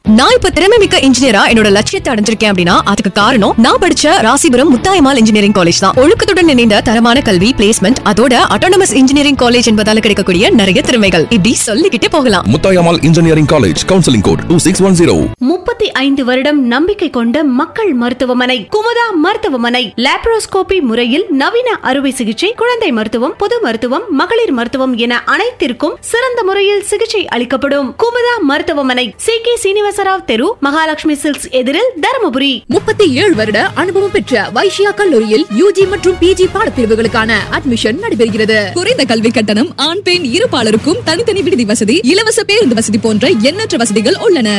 நான் இப்ப திறமை மிக்க இன்ஜினியரா என்னோட லட்சியத்தை அடைஞ்சிருக்கேன் அப்படின்னா அதுக்கு காரணம் நான் படிச்ச ராசிபுரம் முத்தாயமால் இன்ஜினியரிங் காலேஜ் தான் ஒழுக்கத்துடன் இணைந்த தரமான கல்வி பிளேஸ்மெண்ட் அதோட அட்டானமஸ் இன்ஜினியரிங் காலேஜ் என்பதால கிடைக்கக்கூடிய நிறைய திறமைகள் இப்படி சொல்லிக்கிட்டே போகலாம் Muthayammal engineering college counselling code two six one zero முப்பத்தி ஐந்து வருடம் நம்பிக்கை கொண்ட மக்கள் மருத்துவமனை குமுதா மருத்துவமனை லாப்ரோஸ்கோபி முறையில் நவீன அறுவை சிகிச்சை குழந்தை மருத்துவம் பொது மருத்துவம் மகளிர் மருத்துவம் என அனைத்திற்கும் சிறந்த முறையில் சிகிச்சை அளிக்கப்படும் குமுதா மருத்துவமனை சி கே சீனிவாசராவ் தெரு மகாலட்சுமி சில்க்ஸ் எதிரில் தருமபுரி முப்பத்தி ஏழு வருட அனுபவம் பெற்ற வைஷ்யா கல்லூரியில் யூஜி மற்றும் பிஜி பாடப்பிரிவுகளுக்கான அட்மிஷன் நடைபெறுகிறது குறைந்த கல்வி கட்டணம் ஆண் பெண் இருபாலருக்கும் தனித்தனி விடுதி வசதி இலவச பேருந்து வசதி போன்ற எண்ணற்ற வசதிகள் உள்ளன